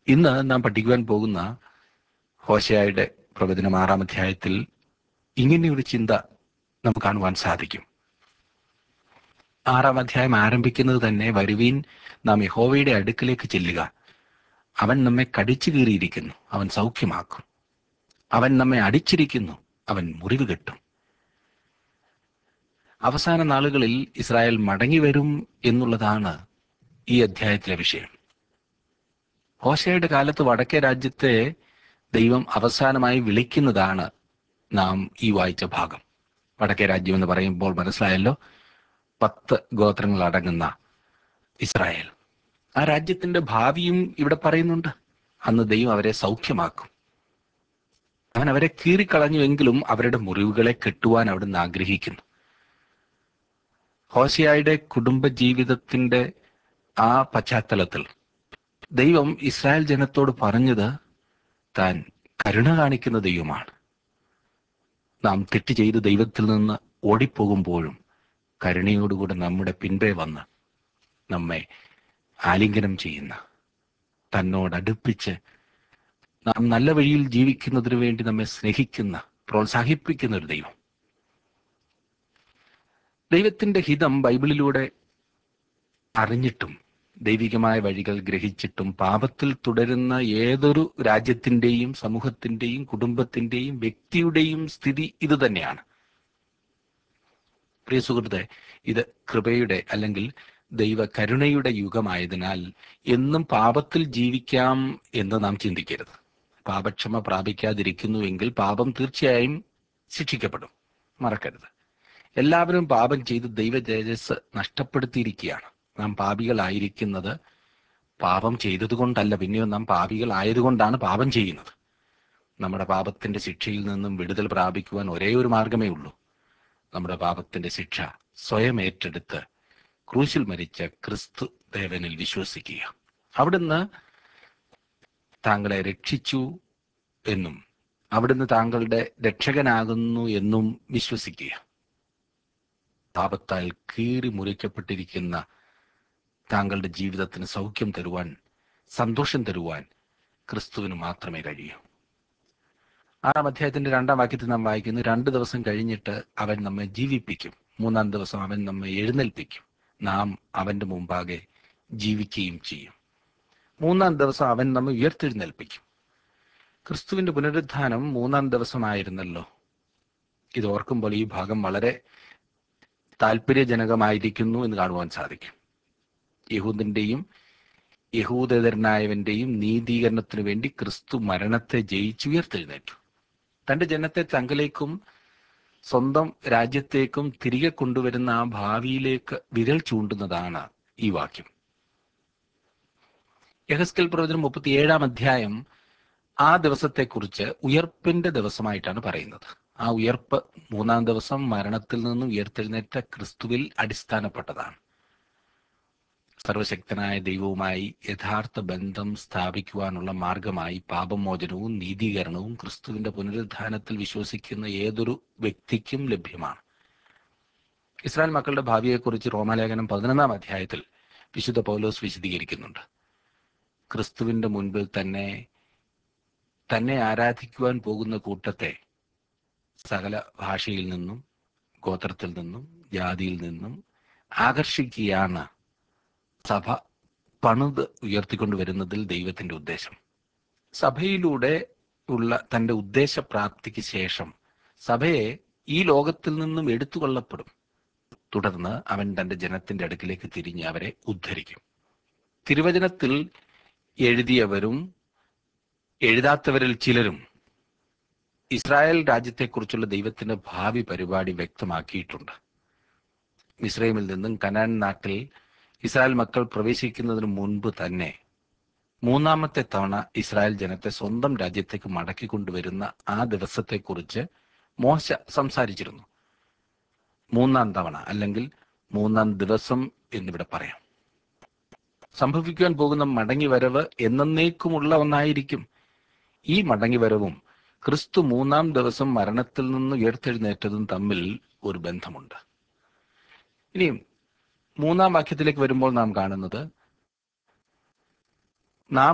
ഇന്ന് നാം പഠിക്കുവാൻ പോകുന്ന ഹോശയായുടെ പ്രവചനം ആറാം അധ്യായത്തിൽ ഇങ്ങനെയൊരു ചിന്ത നമുക്ക് കാണുവാൻ സാധിക്കും ആറാം അധ്യായം ആരംഭിക്കുന്നത് തന്നെ വരുവീൻ നാം യഹോവയുടെ അടുക്കിലേക്ക് ചെല്ലുക അവൻ നമ്മെ കടിച്ചു കീറിയിരിക്കുന്നു അവൻ സൗഖ്യമാക്കും അവൻ നമ്മെ അടിച്ചിരിക്കുന്നു അവൻ മുറിവ് കെട്ടും അവസാന നാളുകളിൽ ഇസ്രായേൽ മടങ്ങി വരും എന്നുള്ളതാണ് ഈ അധ്യായത്തിലെ വിഷയം ഹോശയുടെ കാലത്ത് വടക്കേ രാജ്യത്തെ ദൈവം അവസാനമായി വിളിക്കുന്നതാണ് നാം ഈ വായിച്ച ഭാഗം വടക്കേ രാജ്യം എന്ന് പറയുമ്പോൾ മനസ്സിലായല്ലോ പത്ത് ഗോത്രങ്ങൾ അടങ്ങുന്ന ഇസ്രായേൽ ആ രാജ്യത്തിന്റെ ഭാവിയും ഇവിടെ പറയുന്നുണ്ട് അന്ന് ദൈവം അവരെ സൗഖ്യമാക്കും അവൻ അവരെ കീറിക്കളഞ്ഞുവെങ്കിലും അവരുടെ മുറിവുകളെ കെട്ടുവാൻ അവിടുന്ന് ആഗ്രഹിക്കുന്നു ഹോസിയായുടെ കുടുംബ ജീവിതത്തിന്റെ ആ പശ്ചാത്തലത്തിൽ ദൈവം ഇസ്രായേൽ ജനത്തോട് പറഞ്ഞത് താൻ കരുണ കാണിക്കുന്ന ദൈവമാണ് നാം തെറ്റ് ചെയ്ത് ദൈവത്തിൽ നിന്ന് ഓടിപ്പോകുമ്പോഴും കരുണയോടുകൂടെ നമ്മുടെ പിൻപേ വന്ന് നമ്മെ ആലിംഗനം ചെയ്യുന്ന തന്നോടടുപ്പിച്ച് നാം നല്ല വഴിയിൽ ജീവിക്കുന്നതിന് വേണ്ടി നമ്മെ സ്നേഹിക്കുന്ന പ്രോത്സാഹിപ്പിക്കുന്ന ഒരു ദൈവം ദൈവത്തിന്റെ ഹിതം ബൈബിളിലൂടെ അറിഞ്ഞിട്ടും ദൈവികമായ വഴികൾ ഗ്രഹിച്ചിട്ടും പാപത്തിൽ തുടരുന്ന ഏതൊരു രാജ്യത്തിന്റെയും സമൂഹത്തിന്റെയും കുടുംബത്തിന്റെയും വ്യക്തിയുടെയും സ്ഥിതി ഇത് തന്നെയാണ് പ്രിയ സുഹൃത്തെ ഇത് കൃപയുടെ അല്ലെങ്കിൽ ദൈവ കരുണയുടെ യുഗമായതിനാൽ എന്നും പാപത്തിൽ ജീവിക്കാം എന്ന് നാം ചിന്തിക്കരുത് പാപക്ഷമ പ്രാപിക്കാതിരിക്കുന്നുവെങ്കിൽ പാപം തീർച്ചയായും ശിക്ഷിക്കപ്പെടും മറക്കരുത് എല്ലാവരും പാപം ചെയ്ത് ദൈവ തേജസ് നഷ്ടപ്പെടുത്തിയിരിക്കുകയാണ് നാം പാപികളായിരിക്കുന്നത് പാപം ചെയ്തതുകൊണ്ടല്ല പിന്നെയോ നാം പാപികളായതുകൊണ്ടാണ് പാപം ചെയ്യുന്നത് നമ്മുടെ പാപത്തിന്റെ ശിക്ഷയിൽ നിന്നും വിടുതൽ പ്രാപിക്കുവാൻ ഒരേ ഒരു മാർഗമേ ഉള്ളൂ നമ്മുടെ പാപത്തിന്റെ ശിക്ഷ സ്വയം ഏറ്റെടുത്ത് ക്രൂശിൽ മരിച്ച ക്രിസ്തു ദേവനിൽ വിശ്വസിക്കുക അവിടുന്ന് താങ്കളെ രക്ഷിച്ചു എന്നും അവിടുന്ന് താങ്കളുടെ രക്ഷകനാകുന്നു എന്നും വിശ്വസിക്കുക പാപത്താൽ കീറി മുറിക്കപ്പെട്ടിരിക്കുന്ന താങ്കളുടെ ജീവിതത്തിന് സൗഖ്യം തരുവാൻ സന്തോഷം തരുവാൻ ക്രിസ്തുവിന് മാത്രമേ കഴിയൂ ആറാം അധ്യായത്തിന്റെ രണ്ടാം വാക്യത്തിൽ നാം വായിക്കുന്നു രണ്ട് ദിവസം കഴിഞ്ഞിട്ട് അവൻ നമ്മെ ജീവിപ്പിക്കും മൂന്നാം ദിവസം അവൻ നമ്മെ എഴുന്നേൽപ്പിക്കും നാം അവന്റെ മുമ്പാകെ ജീവിക്കുകയും ചെയ്യും മൂന്നാം ദിവസം അവൻ നമ്മെ ഉയർത്തെഴുന്നേൽപ്പിക്കും ക്രിസ്തുവിന്റെ പുനരുദ്ധാനം മൂന്നാം ദിവസമായിരുന്നല്ലോ ഇത് ഓർക്കുമ്പോൾ ഈ ഭാഗം വളരെ താല്പര്യജനകമായിരിക്കുന്നു എന്ന് കാണുവാൻ സാധിക്കും യഹൂദിന്റെയും യഹൂദേതരനായവന്റെയും നീതീകരണത്തിനു വേണ്ടി ക്രിസ്തു മരണത്തെ ജയിച്ചുയർത്തെഴുന്നേറ്റു തന്റെ ജനത്തെ തങ്കലേക്കും സ്വന്തം രാജ്യത്തേക്കും തിരികെ കൊണ്ടുവരുന്ന ആ ഭാവിയിലേക്ക് വിരൽ ചൂണ്ടുന്നതാണ് ഈ വാക്യം യഹസ്കൽ പ്രവചനം മുപ്പത്തിയേഴാം അധ്യായം ആ ദിവസത്തെക്കുറിച്ച് ഉയർപ്പിന്റെ ദിവസമായിട്ടാണ് പറയുന്നത് ആ ഉയർപ്പ് മൂന്നാം ദിവസം മരണത്തിൽ നിന്നും ഉയർത്തെഴുന്നേറ്റ ക്രിസ്തുവിൽ അടിസ്ഥാനപ്പെട്ടതാണ് സർവശക്തനായ ദൈവവുമായി യഥാർത്ഥ ബന്ധം സ്ഥാപിക്കുവാനുള്ള മാർഗമായി പാപമോചനവും നീതീകരണവും ക്രിസ്തുവിന്റെ പുനരുദ്ധാനത്തിൽ വിശ്വസിക്കുന്ന ഏതൊരു വ്യക്തിക്കും ലഭ്യമാണ് ഇസ്രായേൽ മക്കളുടെ ഭാവിയെക്കുറിച്ച് റോമാലേഖനം പതിനൊന്നാം അധ്യായത്തിൽ വിശുദ്ധ പൗലോസ് വിശദീകരിക്കുന്നുണ്ട് ക്രിസ്തുവിന്റെ മുൻപിൽ തന്നെ തന്നെ ആരാധിക്കുവാൻ പോകുന്ന കൂട്ടത്തെ സകല ഭാഷയിൽ നിന്നും ഗോത്രത്തിൽ നിന്നും ജാതിയിൽ നിന്നും ആകർഷിക്കുകയാണ് സഭ പണിത് ഉയർത്തിക്കൊണ്ടുവരുന്നതിൽ ദൈവത്തിന്റെ ഉദ്ദേശം സഭയിലൂടെ ഉള്ള തന്റെ ഉദ്ദേശപ്രാപ്തിക്ക് ശേഷം സഭയെ ഈ ലോകത്തിൽ നിന്നും എടുത്തുകൊള്ളപ്പെടും തുടർന്ന് അവൻ തന്റെ ജനത്തിന്റെ അടുക്കിലേക്ക് തിരിഞ്ഞ് അവരെ ഉദ്ധരിക്കും തിരുവചനത്തിൽ എഴുതിയവരും എഴുതാത്തവരിൽ ചിലരും ഇസ്രായേൽ രാജ്യത്തെക്കുറിച്ചുള്ള ദൈവത്തിന്റെ ഭാവി പരിപാടി വ്യക്തമാക്കിയിട്ടുണ്ട് മിസ്രൈമിൽ നിന്നും കനാൻ നാട്ടിൽ ഇസ്രായേൽ മക്കൾ പ്രവേശിക്കുന്നതിന് മുൻപ് തന്നെ മൂന്നാമത്തെ തവണ ഇസ്രായേൽ ജനത്തെ സ്വന്തം രാജ്യത്തേക്ക് മടക്കി കൊണ്ടുവരുന്ന ആ ദിവസത്തെക്കുറിച്ച് മോശ സംസാരിച്ചിരുന്നു മൂന്നാം തവണ അല്ലെങ്കിൽ മൂന്നാം ദിവസം എന്നിവിടെ പറയാം സംഭവിക്കുവാൻ പോകുന്ന മടങ്ങിവരവ് എന്നേക്കുമുള്ള ഒന്നായിരിക്കും ഈ മടങ്ങിവരവും ക്രിസ്തു മൂന്നാം ദിവസം മരണത്തിൽ നിന്ന് ഉയർത്തെഴുന്നേറ്റതും തമ്മിൽ ഒരു ബന്ധമുണ്ട് ഇനിയും മൂന്നാം വാക്യത്തിലേക്ക് വരുമ്പോൾ നാം കാണുന്നത് നാം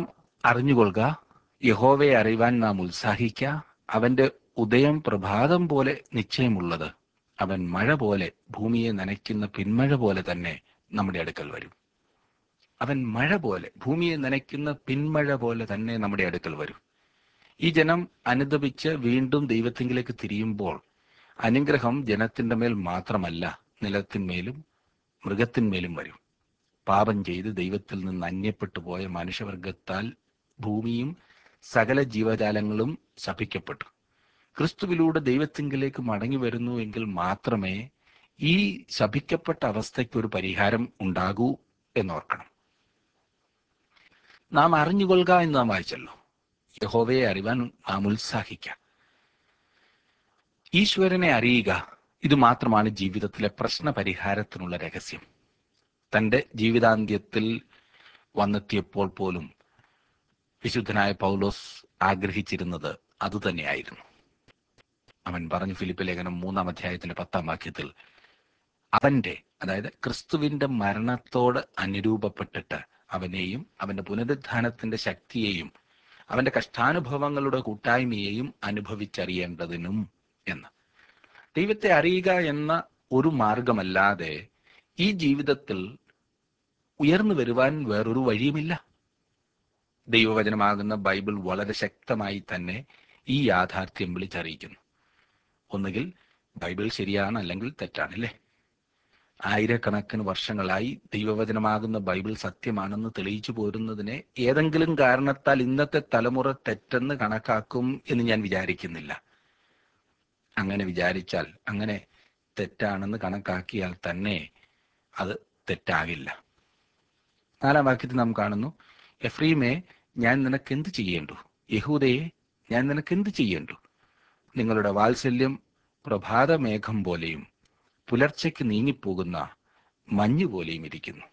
അറിഞ്ഞുകൊള്ളുക യഹോവയെ അറിയുവാൻ നാം ഉത്സാഹിക്ക അവന്റെ ഉദയം പ്രഭാതം പോലെ നിശ്ചയമുള്ളത് അവൻ മഴ പോലെ ഭൂമിയെ നനയ്ക്കുന്ന പിന്മഴ പോലെ തന്നെ നമ്മുടെ അടുക്കൽ വരും അവൻ മഴ പോലെ ഭൂമിയെ നനയ്ക്കുന്ന പിന്മഴ പോലെ തന്നെ നമ്മുടെ അടുക്കൽ വരും ഈ ജനം അനുദപിച്ച് വീണ്ടും ദൈവത്തിങ്കിലേക്ക് തിരിയുമ്പോൾ അനുഗ്രഹം ജനത്തിന്റെ മേൽ മാത്രമല്ല നിലത്തിന്മേലും മൃഗത്തിന്മേലും വരും പാപം ചെയ്ത് ദൈവത്തിൽ നിന്ന് അന്യപ്പെട്ടു പോയ മനുഷ്യവർഗത്താൽ ഭൂമിയും സകല ജീവജാലങ്ങളും ശപിക്കപ്പെട്ടു ക്രിസ്തുവിലൂടെ ദൈവത്തിങ്കിലേക്ക് മടങ്ങി വരുന്നു എങ്കിൽ മാത്രമേ ഈ ശപിക്കപ്പെട്ട അവസ്ഥയ്ക്ക് ഒരു പരിഹാരം ഉണ്ടാകൂ എന്നോർക്കണം നാം അറിഞ്ഞുകൊള്ളുക എന്ന് നാം വായിച്ചല്ലോ യഹോവയെ അറിവാൻ നാം ഉത്സാഹിക്കാം ഈശ്വരനെ അറിയുക ഇത് മാത്രമാണ് ജീവിതത്തിലെ പ്രശ്ന പരിഹാരത്തിനുള്ള രഹസ്യം തന്റെ ജീവിതാന്ത്യത്തിൽ വന്നെത്തിയപ്പോൾ പോലും വിശുദ്ധനായ പൗലോസ് ആഗ്രഹിച്ചിരുന്നത് അതുതന്നെയായിരുന്നു അവൻ പറഞ്ഞു ഫിലിപ്പ് ലേഖനം മൂന്നാം അധ്യായത്തിന്റെ പത്താം വാക്യത്തിൽ അവന്റെ അതായത് ക്രിസ്തുവിന്റെ മരണത്തോട് അനുരൂപപ്പെട്ടിട്ട് അവനെയും അവന്റെ പുനരുദ്ധാനത്തിന്റെ ശക്തിയെയും അവന്റെ കഷ്ടാനുഭവങ്ങളുടെ കൂട്ടായ്മയെയും അനുഭവിച്ചറിയേണ്ടതിനും എന്ന് ദൈവത്തെ അറിയുക എന്ന ഒരു മാർഗമല്ലാതെ ഈ ജീവിതത്തിൽ ഉയർന്നു വരുവാൻ വേറൊരു വഴിയുമില്ല ദൈവവചനമാകുന്ന ബൈബിൾ വളരെ ശക്തമായി തന്നെ ഈ യാഥാർത്ഥ്യം വിളിച്ചറിയിക്കുന്നു ഒന്നുകിൽ ബൈബിൾ ശരിയാണ് അല്ലെങ്കിൽ തെറ്റാണല്ലേ ആയിരക്കണക്കിന് വർഷങ്ങളായി ദൈവവചനമാകുന്ന ബൈബിൾ സത്യമാണെന്ന് തെളിയിച്ചു പോരുന്നതിനെ ഏതെങ്കിലും കാരണത്താൽ ഇന്നത്തെ തലമുറ തെറ്റെന്ന് കണക്കാക്കും എന്ന് ഞാൻ വിചാരിക്കുന്നില്ല അങ്ങനെ വിചാരിച്ചാൽ അങ്ങനെ തെറ്റാണെന്ന് കണക്കാക്കിയാൽ തന്നെ അത് തെറ്റാകില്ല നാലാം വാക്യത്തിൽ നാം കാണുന്നു എഫ്രീമെ ഞാൻ നിനക്ക് എന്ത് ചെയ്യേണ്ടു യഹൂദയെ ഞാൻ നിനക്ക് എന്ത് ചെയ്യേണ്ടു നിങ്ങളുടെ വാത്സല്യം പ്രഭാതമേഘം പോലെയും പുലർച്ചയ്ക്ക് നീങ്ങിപ്പോകുന്ന മഞ്ഞു പോലെയും ഇരിക്കുന്നു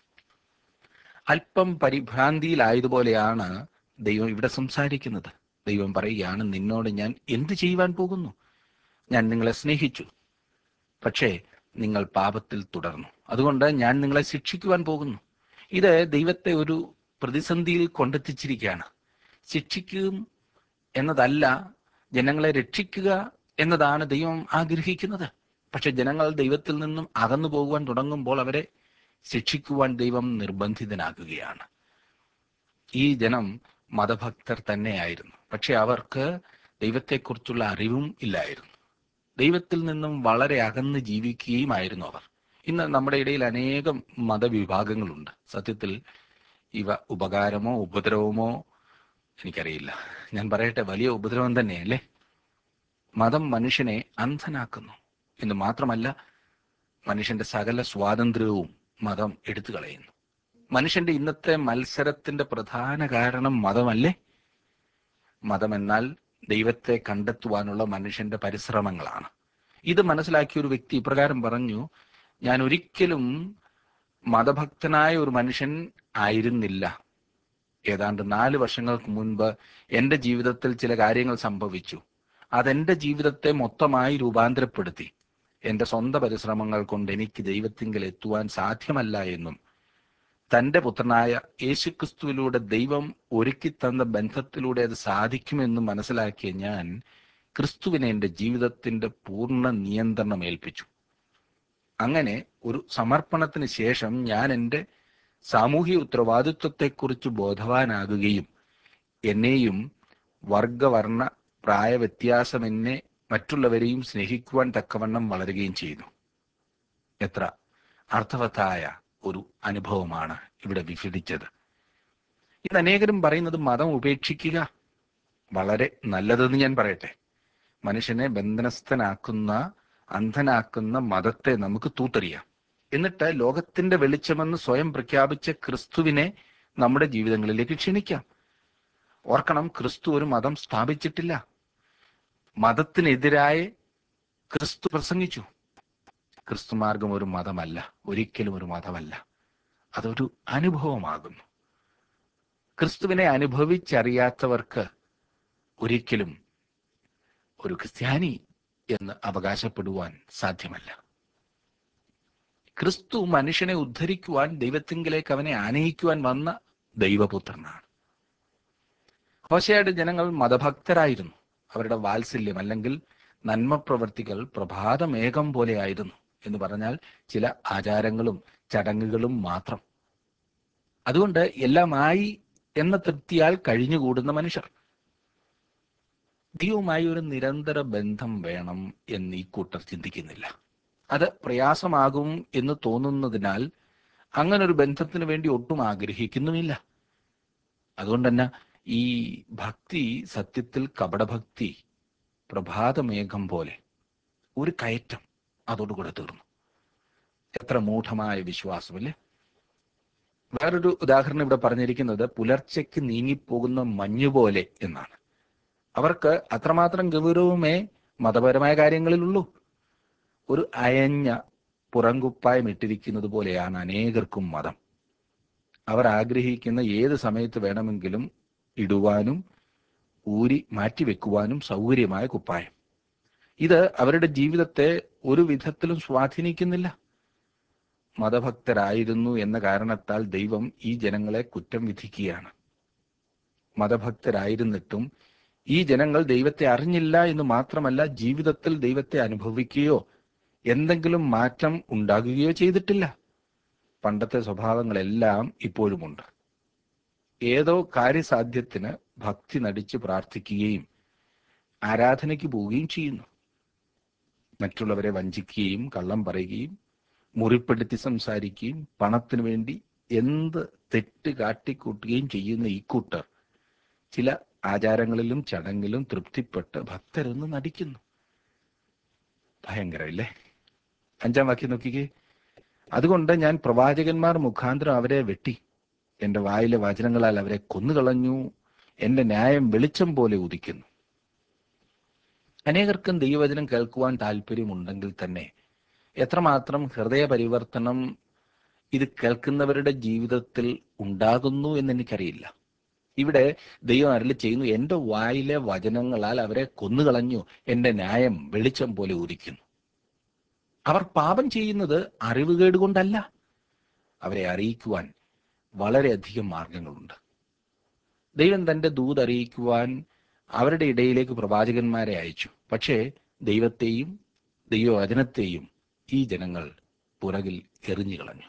അല്പം പരിഭ്രാന്തിയിലായതുപോലെയാണ് ദൈവം ഇവിടെ സംസാരിക്കുന്നത് ദൈവം പറയുകയാണ് നിന്നോട് ഞാൻ എന്ത് ചെയ്യുവാൻ പോകുന്നു ഞാൻ നിങ്ങളെ സ്നേഹിച്ചു പക്ഷേ നിങ്ങൾ പാപത്തിൽ തുടർന്നു അതുകൊണ്ട് ഞാൻ നിങ്ങളെ ശിക്ഷിക്കുവാൻ പോകുന്നു ഇത് ദൈവത്തെ ഒരു പ്രതിസന്ധിയിൽ കൊണ്ടെത്തിച്ചിരിക്കുകയാണ് ശിക്ഷിക്കും എന്നതല്ല ജനങ്ങളെ രക്ഷിക്കുക എന്നതാണ് ദൈവം ആഗ്രഹിക്കുന്നത് പക്ഷെ ജനങ്ങൾ ദൈവത്തിൽ നിന്നും അകന്നു പോകുവാൻ തുടങ്ങുമ്പോൾ അവരെ ശിക്ഷിക്കുവാൻ ദൈവം നിർബന്ധിതനാകുകയാണ് ഈ ജനം മതഭക്തർ തന്നെയായിരുന്നു പക്ഷെ അവർക്ക് ദൈവത്തെക്കുറിച്ചുള്ള അറിവും ഇല്ലായിരുന്നു ദൈവത്തിൽ നിന്നും വളരെ അകന്ന് ജീവിക്കുകയുമായിരുന്നു അവർ ഇന്ന് നമ്മുടെ ഇടയിൽ അനേകം മതവിഭാഗങ്ങളുണ്ട് സത്യത്തിൽ ഇവ ഉപകാരമോ ഉപദ്രവമോ എനിക്കറിയില്ല ഞാൻ പറയട്ടെ വലിയ ഉപദ്രവം തന്നെയല്ലേ മതം മനുഷ്യനെ അന്ധനാക്കുന്നു എന്ന് മാത്രമല്ല മനുഷ്യന്റെ സകല സ്വാതന്ത്ര്യവും മതം എടുത്തു കളയുന്നു മനുഷ്യന്റെ ഇന്നത്തെ മത്സരത്തിന്റെ പ്രധാന കാരണം മതമല്ലേ മതം എന്നാൽ ദൈവത്തെ കണ്ടെത്തുവാനുള്ള മനുഷ്യന്റെ പരിശ്രമങ്ങളാണ് ഇത് മനസ്സിലാക്കിയ ഒരു വ്യക്തി ഇപ്രകാരം പറഞ്ഞു ഞാൻ ഒരിക്കലും മതഭക്തനായ ഒരു മനുഷ്യൻ ആയിരുന്നില്ല ഏതാണ്ട് നാല് വർഷങ്ങൾക്ക് മുൻപ് എൻ്റെ ജീവിതത്തിൽ ചില കാര്യങ്ങൾ സംഭവിച്ചു അതെന്റെ ജീവിതത്തെ മൊത്തമായി രൂപാന്തരപ്പെടുത്തി എൻ്റെ സ്വന്തം പരിശ്രമങ്ങൾ കൊണ്ട് എനിക്ക് ദൈവത്തിങ്കൽ എത്തുവാൻ സാധ്യമല്ല എന്നും തന്റെ പുത്രനായ യേശുക്രിസ്തുവിലൂടെ ദൈവം ഒരുക്കി തന്ന ബന്ധത്തിലൂടെ അത് സാധിക്കുമെന്നും മനസ്സിലാക്കിയ ഞാൻ ക്രിസ്തുവിനെ എൻ്റെ ജീവിതത്തിന്റെ പൂർണ്ണ നിയന്ത്രണം ഏൽപ്പിച്ചു അങ്ങനെ ഒരു സമർപ്പണത്തിന് ശേഷം ഞാൻ എൻ്റെ സാമൂഹ്യ ഉത്തരവാദിത്വത്തെക്കുറിച്ച് ബോധവാനാകുകയും എന്നെയും വർഗവർണ്ണ പ്രായ വ്യത്യാസം എന്നെ മറ്റുള്ളവരെയും സ്നേഹിക്കുവാൻ തക്കവണ്ണം വളരുകയും ചെയ്തു എത്ര അർത്ഥവത്തായ ഒരു അനുഭവമാണ് ഇവിടെ വിഭജിച്ചത് ഇത് അനേകരും പറയുന്നത് മതം ഉപേക്ഷിക്കുക വളരെ നല്ലതെന്ന് ഞാൻ പറയട്ടെ മനുഷ്യനെ ബന്ധനസ്ഥനാക്കുന്ന അന്ധനാക്കുന്ന മതത്തെ നമുക്ക് തൂത്തെറിയാം എന്നിട്ട് ലോകത്തിന്റെ വെളിച്ചമെന്ന് സ്വയം പ്രഖ്യാപിച്ച ക്രിസ്തുവിനെ നമ്മുടെ ജീവിതങ്ങളിലേക്ക് ക്ഷണിക്കാം ഓർക്കണം ക്രിസ്തു ഒരു മതം സ്ഥാപിച്ചിട്ടില്ല മതത്തിനെതിരായി ക്രിസ്തു പ്രസംഗിച്ചു ക്രിസ്തുമാർഗം ഒരു മതമല്ല ഒരിക്കലും ഒരു മതമല്ല അതൊരു അനുഭവമാകുന്നു ക്രിസ്തുവിനെ അനുഭവിച്ചറിയാത്തവർക്ക് ഒരിക്കലും ഒരു ക്രിസ്ത്യാനി എന്ന് അവകാശപ്പെടുവാൻ സാധ്യമല്ല ക്രിസ്തു മനുഷ്യനെ ഉദ്ധരിക്കുവാൻ ദൈവത്തിങ്കിലേക്ക് അവനെ ആനയിക്കുവാൻ വന്ന ദൈവപുത്രനാണ് ഹോശയുടെ ജനങ്ങൾ മതഭക്തരായിരുന്നു അവരുടെ വാത്സല്യം അല്ലെങ്കിൽ നന്മ പ്രവർത്തികൾ പ്രഭാതമേഘം പോലെയായിരുന്നു എന്ന് പറഞ്ഞാൽ ചില ആചാരങ്ങളും ചടങ്ങുകളും മാത്രം അതുകൊണ്ട് എല്ലാമായി എന്ന തൃപ്തിയാൽ കഴിഞ്ഞുകൂടുന്ന മനുഷ്യർ ദൈവവുമായി ഒരു നിരന്തര ബന്ധം വേണം എന്ന് ഈ കൂട്ടർ ചിന്തിക്കുന്നില്ല അത് പ്രയാസമാകും എന്ന് തോന്നുന്നതിനാൽ അങ്ങനെ ഒരു ബന്ധത്തിന് വേണ്ടി ഒട്ടും ആഗ്രഹിക്കുന്നുമില്ല അതുകൊണ്ട് തന്നെ ഈ ഭക്തി സത്യത്തിൽ കപടഭക്തി പ്രഭാതമേഘം പോലെ ഒരു കയറ്റം അതോടുകൂടെ തീർന്നു എത്ര മൂഢമായ വിശ്വാസമല്ലേ വേറൊരു ഉദാഹരണം ഇവിടെ പറഞ്ഞിരിക്കുന്നത് പുലർച്ചയ്ക്ക് നീങ്ങിപ്പോകുന്ന മഞ്ഞു പോലെ എന്നാണ് അവർക്ക് അത്രമാത്രം ഗൗരവമേ മതപരമായ കാര്യങ്ങളിലുള്ളൂ ഒരു അയഞ്ഞ പുറങ്കുപ്പായം ഇട്ടിരിക്കുന്നത് പോലെയാണ് അനേകർക്കും മതം അവർ ആഗ്രഹിക്കുന്ന ഏത് സമയത്ത് വേണമെങ്കിലും ഇടുവാനും ഊരി മാറ്റിവെക്കുവാനും സൗകര്യമായ കുപ്പായം ഇത് അവരുടെ ജീവിതത്തെ ഒരു വിധത്തിലും സ്വാധീനിക്കുന്നില്ല മതഭക്തരായിരുന്നു എന്ന കാരണത്താൽ ദൈവം ഈ ജനങ്ങളെ കുറ്റം വിധിക്കുകയാണ് മതഭക്തരായിരുന്നിട്ടും ഈ ജനങ്ങൾ ദൈവത്തെ അറിഞ്ഞില്ല എന്ന് മാത്രമല്ല ജീവിതത്തിൽ ദൈവത്തെ അനുഭവിക്കുകയോ എന്തെങ്കിലും മാറ്റം ഉണ്ടാകുകയോ ചെയ്തിട്ടില്ല പണ്ടത്തെ സ്വഭാവങ്ങളെല്ലാം ഇപ്പോഴുമുണ്ട് ഏതോ കാര്യസാധ്യത്തിന് ഭക്തി നടിച്ച് പ്രാർത്ഥിക്കുകയും ആരാധനയ്ക്ക് പോവുകയും ചെയ്യുന്നു മറ്റുള്ളവരെ വഞ്ചിക്കുകയും കള്ളം പറയുകയും മുറിപ്പെടുത്തി സംസാരിക്കുകയും പണത്തിനു വേണ്ടി എന്ത് തെറ്റ് കാട്ടിക്കൂട്ടുകയും ചെയ്യുന്ന ഈ കൂട്ടർ ചില ആചാരങ്ങളിലും ചടങ്ങിലും തൃപ്തിപ്പെട്ട് ഭക്തരെന്ന് നടിക്കുന്നു ഭയങ്കരമില്ലേ അഞ്ചാം വാക്യം നോക്കിക്കേ അതുകൊണ്ട് ഞാൻ പ്രവാചകന്മാർ മുഖാന്തരം അവരെ വെട്ടി എന്റെ വായിലെ വചനങ്ങളാൽ അവരെ കൊന്നുകളഞ്ഞു എന്റെ ന്യായം വെളിച്ചം പോലെ ഉദിക്കുന്നു അനേകർക്കും ദൈവവചനം കേൾക്കുവാൻ താല്പര്യമുണ്ടെങ്കിൽ തന്നെ എത്രമാത്രം ഹൃദയ പരിവർത്തനം ഇത് കേൾക്കുന്നവരുടെ ജീവിതത്തിൽ ഉണ്ടാകുന്നു എന്ന് എനിക്കറിയില്ല ഇവിടെ ദൈവം അരളി ചെയ്യുന്നു എന്റെ വായിലെ വചനങ്ങളാൽ അവരെ കൊന്നുകളഞ്ഞു എന്റെ ന്യായം വെളിച്ചം പോലെ ഉദിക്കുന്നു അവർ പാപം ചെയ്യുന്നത് അറിവുകേട് കൊണ്ടല്ല അവരെ അറിയിക്കുവാൻ വളരെയധികം മാർഗങ്ങളുണ്ട് ദൈവം തന്റെ ദൂത് അറിയിക്കുവാൻ അവരുടെ ഇടയിലേക്ക് പ്രവാചകന്മാരെ അയച്ചു പക്ഷേ ദൈവത്തെയും ദൈവവചനത്തെയും ഈ ജനങ്ങൾ പുറകിൽ എറിഞ്ഞു കളഞ്ഞു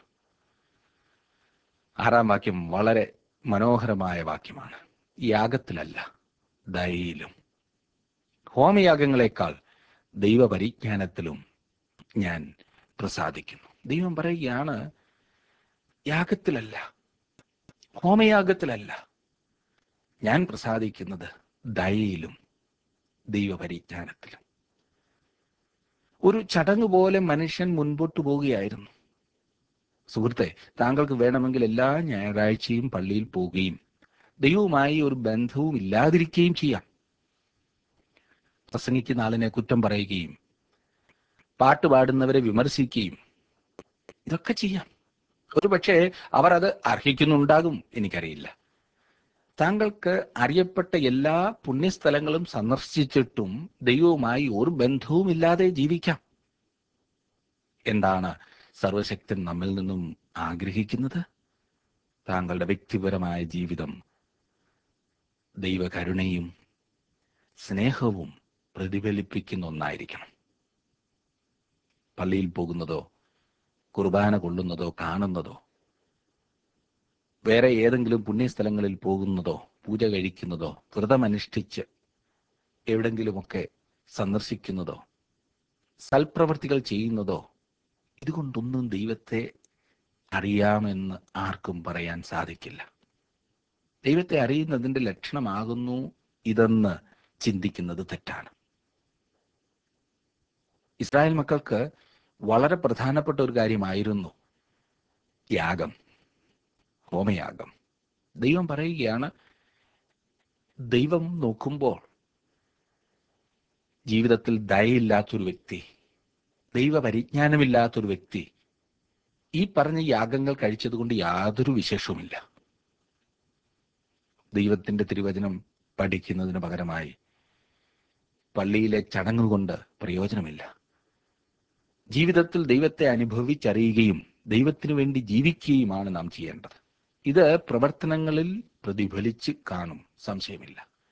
ആറാം വാക്യം വളരെ മനോഹരമായ വാക്യമാണ് യാഗത്തിലല്ല ദയയിലും ഹോമയാഗങ്ങളെക്കാൾ ദൈവപരിജ്ഞാനത്തിലും ഞാൻ പ്രസാദിക്കുന്നു ദൈവം പറയുകയാണ് യാഗത്തിലല്ല ഹോമയാഗത്തിലല്ല ഞാൻ പ്രസാദിക്കുന്നത് ദയയിലും ദൈവപരിജ്ഞാനത്തിലും ഒരു ചടങ്ങ് പോലെ മനുഷ്യൻ മുൻപോട്ട് പോവുകയായിരുന്നു സുഹൃത്തെ താങ്കൾക്ക് വേണമെങ്കിൽ എല്ലാ ഞായറാഴ്ചയും പള്ളിയിൽ പോവുകയും ദൈവവുമായി ഒരു ബന്ധവും ഇല്ലാതിരിക്കുകയും ചെയ്യാം പ്രസംഗിക്കുന്ന ആളിനെ കുറ്റം പറയുകയും പാട്ട് പാടുന്നവരെ വിമർശിക്കുകയും ഇതൊക്കെ ചെയ്യാം ഒരു പക്ഷേ അവർ അത് അർഹിക്കുന്നുണ്ടാകും എനിക്കറിയില്ല താങ്കൾക്ക് അറിയപ്പെട്ട എല്ലാ പുണ്യസ്ഥലങ്ങളും സന്ദർശിച്ചിട്ടും ദൈവവുമായി ഒരു ബന്ധവും ഇല്ലാതെ ജീവിക്കാം എന്താണ് സർവശക്തൻ നമ്മിൽ നിന്നും ആഗ്രഹിക്കുന്നത് താങ്കളുടെ വ്യക്തിപരമായ ജീവിതം ദൈവകരുണയും സ്നേഹവും പ്രതിഫലിപ്പിക്കുന്ന ഒന്നായിരിക്കണം പള്ളിയിൽ പോകുന്നതോ കുർബാന കൊള്ളുന്നതോ കാണുന്നതോ വേറെ ഏതെങ്കിലും പുണ്യസ്ഥലങ്ങളിൽ പോകുന്നതോ പൂജ കഴിക്കുന്നതോ വ്രതമനുഷ്ഠിച്ച് എവിടെങ്കിലുമൊക്കെ സന്ദർശിക്കുന്നതോ സൽപ്രവർത്തികൾ ചെയ്യുന്നതോ ഇതുകൊണ്ടൊന്നും ദൈവത്തെ അറിയാമെന്ന് ആർക്കും പറയാൻ സാധിക്കില്ല ദൈവത്തെ അറിയുന്നതിന്റെ ലക്ഷണമാകുന്നു ഇതെന്ന് ചിന്തിക്കുന്നത് തെറ്റാണ് ഇസ്രായേൽ മക്കൾക്ക് വളരെ പ്രധാനപ്പെട്ട ഒരു കാര്യമായിരുന്നു യാഗം ഹോമയാഗം ദൈവം പറയുകയാണ് ദൈവം നോക്കുമ്പോൾ ജീവിതത്തിൽ ദയയില്ലാത്തൊരു വ്യക്തി ദൈവപരിജ്ഞാനമില്ലാത്തൊരു വ്യക്തി ഈ പറഞ്ഞ യാഗങ്ങൾ കഴിച്ചതുകൊണ്ട് യാതൊരു വിശേഷവുമില്ല ദൈവത്തിന്റെ തിരുവചനം പഠിക്കുന്നതിന് പകരമായി പള്ളിയിലെ ചടങ്ങ് കൊണ്ട് പ്രയോജനമില്ല ജീവിതത്തിൽ ദൈവത്തെ അനുഭവിച്ചറിയുകയും ദൈവത്തിനു വേണ്ടി ജീവിക്കുകയുമാണ് നാം ചെയ്യേണ്ടത് ഇത് പ്രവർത്തനങ്ങളിൽ പ്രതിഫലിച്ച് കാണും സംശയമില്ല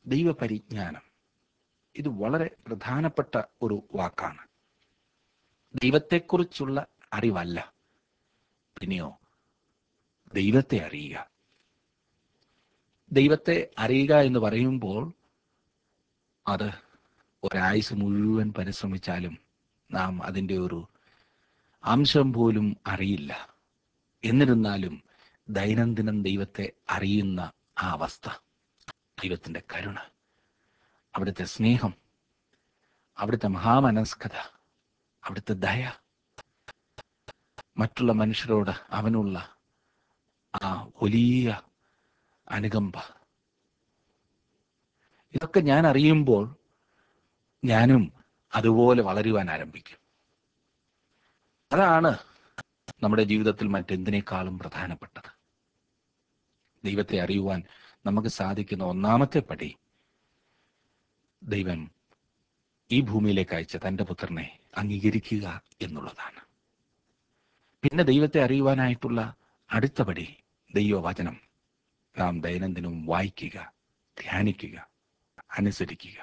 ദൈവപരിജ്ഞാനം ഇത് വളരെ പ്രധാനപ്പെട്ട ഒരു വാക്കാണ് ദൈവത്തെക്കുറിച്ചുള്ള അറിവല്ല പിന്നെയോ ദൈവത്തെ അറിയുക ദൈവത്തെ അറിയുക എന്ന് പറയുമ്പോൾ അത് ഒരായുസ് മുഴുവൻ പരിശ്രമിച്ചാലും നാം അതിൻ്റെ ഒരു അംശം പോലും അറിയില്ല എന്നിരുന്നാലും ദൈനംദിനം ദൈവത്തെ അറിയുന്ന ആ അവസ്ഥ ദൈവത്തിൻ്റെ കരുണ അവിടുത്തെ സ്നേഹം അവിടുത്തെ മഹാമനസ്കത അവിടുത്തെ ദയ മറ്റുള്ള മനുഷ്യരോട് അവനുള്ള ആ വലിയ അനുകമ്പ ഇതൊക്കെ ഞാൻ അറിയുമ്പോൾ ഞാനും അതുപോലെ വളരുവാൻ ആരംഭിക്കും അതാണ് നമ്മുടെ ജീവിതത്തിൽ മറ്റെന്തിനേക്കാളും പ്രധാനപ്പെട്ടത് ദൈവത്തെ അറിയുവാൻ നമുക്ക് സാധിക്കുന്ന ഒന്നാമത്തെ പടി ദൈവം ഈ ഭൂമിയിലേക്ക് അയച്ച തൻ്റെ പുത്രനെ അംഗീകരിക്കുക എന്നുള്ളതാണ് പിന്നെ ദൈവത്തെ അറിയുവാനായിട്ടുള്ള അടുത്ത പടി ദൈവവചനം നാം ദൈനംദിനം വായിക്കുക ധ്യാനിക്കുക അനുസരിക്കുക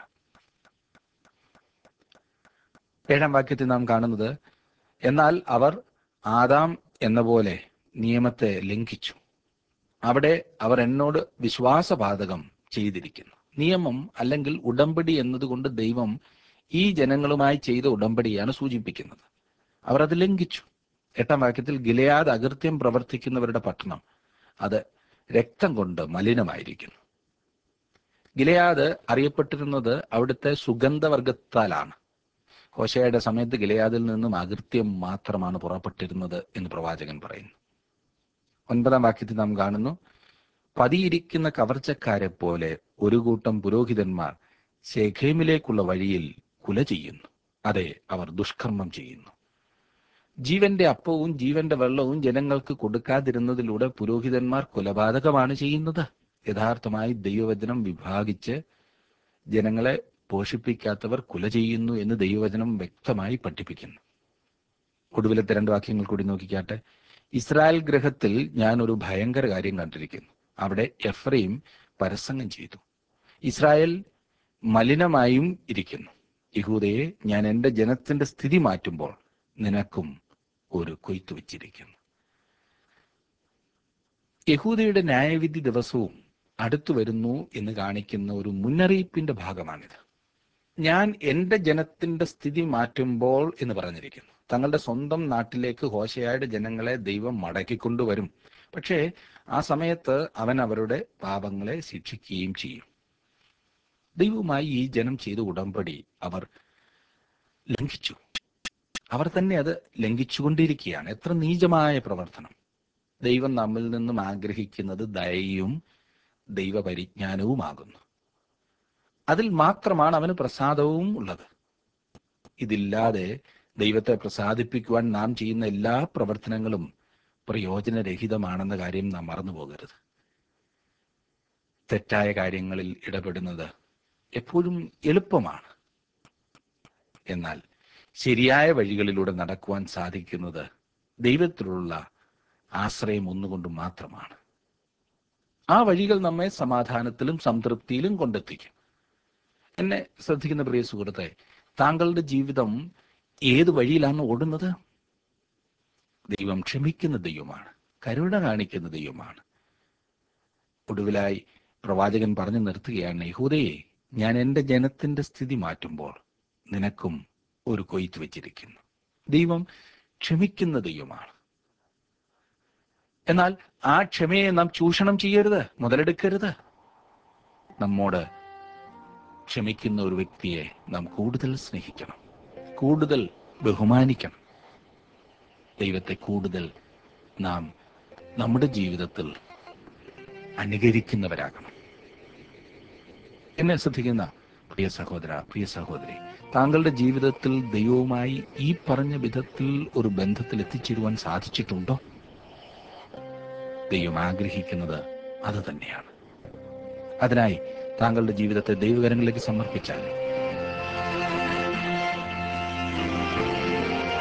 ഏഴാം വാക്യത്തിൽ നാം കാണുന്നത് എന്നാൽ അവർ ആദാം എന്ന പോലെ നിയമത്തെ ലംഘിച്ചു അവിടെ അവർ എന്നോട് വിശ്വാസപാതകം ചെയ്തിരിക്കുന്നു നിയമം അല്ലെങ്കിൽ ഉടമ്പടി എന്നതുകൊണ്ട് ദൈവം ഈ ജനങ്ങളുമായി ചെയ്ത ഉടമ്പടിയാണ് സൂചിപ്പിക്കുന്നത് അവർ അത് ലംഘിച്ചു എട്ടാം വാക്യത്തിൽ ഗിലയാദ് അകൃത്യം പ്രവർത്തിക്കുന്നവരുടെ പട്ടണം അത് രക്തം കൊണ്ട് മലിനമായിരിക്കുന്നു ഗിലയാദ് അറിയപ്പെട്ടിരുന്നത് അവിടുത്തെ സുഗന്ധവർഗത്താലാണ് ഹോശയുടെ സമയത്ത് ഗിലയാദിൽ നിന്നും അകൃത്യം മാത്രമാണ് പുറപ്പെട്ടിരുന്നത് എന്ന് പ്രവാചകൻ പറയുന്നു ഒൻപതാം വാക്യത്തിൽ നാം കാണുന്നു പതിയിരിക്കുന്ന കവർച്ചക്കാരെ പോലെ ഒരു കൂട്ടം പുരോഹിതന്മാർ ശേഖേമിലേക്കുള്ള വഴിയിൽ കുല ചെയ്യുന്നു അതെ അവർ ദുഷ്കർമ്മം ചെയ്യുന്നു ജീവന്റെ അപ്പവും ജീവന്റെ വെള്ളവും ജനങ്ങൾക്ക് കൊടുക്കാതിരുന്നതിലൂടെ പുരോഹിതന്മാർ കൊലപാതകമാണ് ചെയ്യുന്നത് യഥാർത്ഥമായി ദൈവവചനം വിഭാഗിച്ച് ജനങ്ങളെ പോഷിപ്പിക്കാത്തവർ കുല ചെയ്യുന്നു എന്ന് ദൈവവചനം വ്യക്തമായി പഠിപ്പിക്കുന്നു ഒടുവിലത്തെ രണ്ട് വാക്യങ്ങൾ കൂടി നോക്കിക്കാട്ടെ ഇസ്രായേൽ ഗ്രഹത്തിൽ ഞാൻ ഒരു ഭയങ്കര കാര്യം കണ്ടിരിക്കുന്നു അവിടെ എഫ്രൈം പരസംഗം ചെയ്തു ഇസ്രായേൽ മലിനമായും ഇരിക്കുന്നു യഹൂദയെ ഞാൻ എൻ്റെ ജനത്തിന്റെ സ്ഥിതി മാറ്റുമ്പോൾ നിനക്കും ഒരു കൊയ്ത്ത് വെച്ചിരിക്കുന്നു യഹൂദയുടെ ന്യായവിധി ദിവസവും അടുത്തു വരുന്നു എന്ന് കാണിക്കുന്ന ഒരു മുന്നറിയിപ്പിന്റെ ഭാഗമാണിത് ഞാൻ എൻ്റെ ജനത്തിന്റെ സ്ഥിതി മാറ്റുമ്പോൾ എന്ന് പറഞ്ഞിരിക്കുന്നു തങ്ങളുടെ സ്വന്തം നാട്ടിലേക്ക് ഹോശയായുടെ ജനങ്ങളെ ദൈവം മടക്കിക്കൊണ്ടുവരും പക്ഷേ ആ സമയത്ത് അവൻ അവരുടെ പാപങ്ങളെ ശിക്ഷിക്കുകയും ചെയ്യും ദൈവവുമായി ഈ ജനം ചെയ്ത ഉടമ്പടി അവർ ലംഘിച്ചു അവർ തന്നെ അത് ലംഘിച്ചുകൊണ്ടിരിക്കുകയാണ് എത്ര നീചമായ പ്രവർത്തനം ദൈവം നമ്മിൽ നിന്നും ആഗ്രഹിക്കുന്നത് ദയയും ദൈവപരിജ്ഞാനവുമാകുന്നു അതിൽ മാത്രമാണ് അവന് പ്രസാദവും ഉള്ളത് ഇതില്ലാതെ ദൈവത്തെ പ്രസാദിപ്പിക്കുവാൻ നാം ചെയ്യുന്ന എല്ലാ പ്രവർത്തനങ്ങളും പ്രയോജനരഹിതമാണെന്ന കാര്യം നാം മറന്നു പോകരുത് തെറ്റായ കാര്യങ്ങളിൽ ഇടപെടുന്നത് എപ്പോഴും എളുപ്പമാണ് എന്നാൽ ശരിയായ വഴികളിലൂടെ നടക്കുവാൻ സാധിക്കുന്നത് ദൈവത്തിലുള്ള ആശ്രയം ഒന്നുകൊണ്ട് മാത്രമാണ് ആ വഴികൾ നമ്മെ സമാധാനത്തിലും സംതൃപ്തിയിലും കൊണ്ടെത്തിക്കും എന്നെ ശ്രദ്ധിക്കുന്ന പ്രിയ സുഹൃത്തെ താങ്കളുടെ ജീവിതം ഏത് വഴിയിലാണ് ഓടുന്നത് ദൈവം ക്ഷമിക്കുന്ന ദൈവമാണ് കരുണ കാണിക്കുന്ന ദൈവമാണ് ഒടുവിലായി പ്രവാചകൻ പറഞ്ഞു നിർത്തുകയാണ് യഹൂദയെ ഞാൻ എൻ്റെ ജനത്തിന്റെ സ്ഥിതി മാറ്റുമ്പോൾ നിനക്കും ഒരു കൊയ്ത്ത് വെച്ചിരിക്കുന്നു ദൈവം ക്ഷമിക്കുന്ന ദൈവമാണ് എന്നാൽ ആ ക്ഷമയെ നാം ചൂഷണം ചെയ്യരുത് മുതലെടുക്കരുത് നമ്മോട് ക്ഷമിക്കുന്ന ഒരു വ്യക്തിയെ നാം കൂടുതൽ സ്നേഹിക്കണം കൂടുതൽ ബഹുമാനിക്കണം ദൈവത്തെ കൂടുതൽ നാം നമ്മുടെ ജീവിതത്തിൽ അനുകരിക്കുന്നവരാകണം എന്നെ ശ്രദ്ധിക്കുന്ന പ്രിയ സഹോദര പ്രിയ സഹോദരി താങ്കളുടെ ജീവിതത്തിൽ ദൈവവുമായി ഈ പറഞ്ഞ വിധത്തിൽ ഒരു ബന്ധത്തിൽ എത്തിച്ചേരുവാൻ സാധിച്ചിട്ടുണ്ടോ ദൈവം ആഗ്രഹിക്കുന്നത് അത് തന്നെയാണ് അതിനായി താങ്കളുടെ ജീവിതത്തെ ദൈവകരങ്ങളിലേക്ക് സമർപ്പിച്ചാൽ